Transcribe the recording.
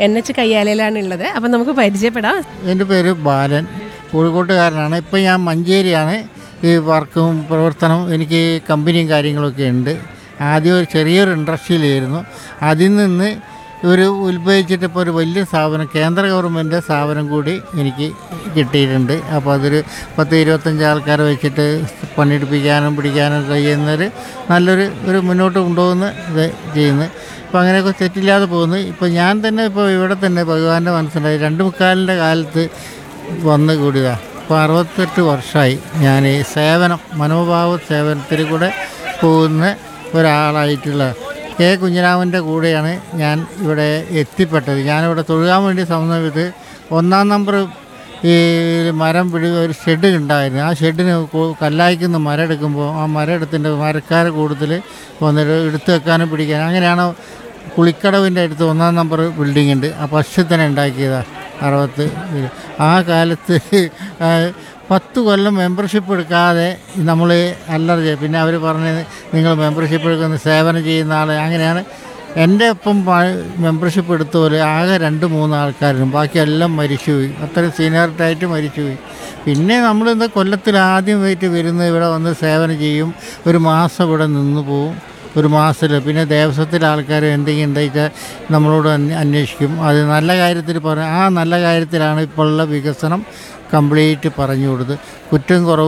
N H കയ്യാലയിലാണ് ഉള്ളത് അപ്പം നമുക്ക് പരിചയപ്പെടാം എൻ്റെ പേര് ബാലൻ കോഴിക്കോട്ടുകാരനാണ് ഇപ്പം ഞാൻ മഞ്ചേരിയാണ് ഈ വർക്കും പ്രവർത്തനം എനിക്ക് കമ്പനിയും കാര്യങ്ങളൊക്കെ ഉണ്ട് ആദ്യം ഒരു ചെറിയൊരു ഇൻഡസ്ട്രിയിലായിരുന്നു അതിൽ നിന്ന് ഒരു ഉത്ഭവിച്ചിട്ട് ഇപ്പോൾ ഒരു വലിയ സ്ഥാപനം കേന്ദ്ര ഗവൺമെൻറ് സ്ഥാപനം കൂടി എനിക്ക് കിട്ടിയിട്ടുണ്ട് അപ്പോൾ അതൊരു പത്ത് ഇരുപത്തഞ്ച് ആൾക്കാരെ വെച്ചിട്ട് പണിയെടുപ്പിക്കാനും പിടിക്കാനും കഴിയുന്നൊരു നല്ലൊരു ഒരു മുന്നോട്ട് കൊണ്ടുപോകുന്ന ഇത് ചെയ്യുന്നത് അപ്പോൾ അങ്ങനെയൊക്കെ തെറ്റില്ലാതെ പോകുന്നു ഇപ്പോൾ ഞാൻ തന്നെ ഇപ്പോൾ ഇവിടെ തന്നെ ഭഗവാന്റെ മനസ്സിലായി രണ്ട് മുക്കാലിൻ്റെ കാലത്ത് വന്ന് കൂടിയതാ ഇപ്പോൾ അറുപത്തെട്ട് വർഷമായി ഞാൻ ഈ സേവനം മനോഭാവ സേവനത്തിൽ കൂടെ പോകുന്ന ഒരാളായിട്ടുള്ള കെ കുഞ്ഞിരാമൻ്റെ കൂടെയാണ് ഞാൻ ഇവിടെ എത്തിപ്പെട്ടത് ഞാനിവിടെ തൊഴുകാൻ വേണ്ടി സമയത്ത് ഒന്നാം നമ്പർ ഈ മരം പിടി ഒരു ഷെഡ് ഉണ്ടായിരുന്നു ആ ഷെഡിന് കു- കല്ലായിക്കുന്ന മരം എടുക്കുമ്പോൾ ആ മരം എടുത്തിൻ്റെ മരക്കാർ കൂടുതൽ വന്നിട്ട് എടുത്തു വെക്കാനും പിടിക്കാനും അങ്ങനെയാണ് കുളിക്കടവിൻ്റെ അടുത്ത് ഒന്നാം നമ്പർ ബിൽഡിംഗ് ഉണ്ട് ആ ഫസ്റ്റ് തന്നെ ഉണ്ടാക്കിയതാണ് അറുപത്ത് ഇത്. ആ കാലത്ത് ആ, പത്ത് കൊല്ലം മെമ്പർഷിപ്പ് എടുക്കാതെ നമ്മൾ അല്ലറ ചെയ്യും പിന്നെ അവർ പറഞ്ഞത് നിങ്ങൾ മെമ്പർഷിപ്പ് എടുക്കുന്ന സേവനം ചെയ്യുന്ന ആൾ അങ്ങനെയാണ് എൻ്റെ ഒപ്പം മെമ്പർഷിപ്പ് എടുത്തപോലെ ആകെ രണ്ട് മൂന്ന് ആൾക്കാരും ബാക്കിയെല്ലാം മരിച്ചുപോയി അത്രയും സീനിയറിറ്റായിട്ട് മരിച്ചുപോയി പിന്നെ നമ്മളിന്ന് കൊല്ലത്തിൽ ആദ്യമായിട്ട് വരുന്ന ഇവിടെ വന്ന് സേവനം ചെയ്യും ഒരു മാസം ഇവിടെ നിന്ന് പോവും ഒരു മാസത്തിൽ പിന്നെ ദേവസ്വത്തിലെ ആൾക്കാർ എന്തെങ്കിലും ഉണ്ടായിച്ചാൽ നമ്മളോട് അന്വ- അന്വേഷിക്കും അത് നല്ല കാര്യത്തിൽ പറ ആ നല്ല കാര്യത്തിലാണ് ഇപ്പോഴുള്ള വികസനം കംപ്ലീറ്റ് പറഞ്ഞു കൊടുത്ത് കുറ്റം കുറവ്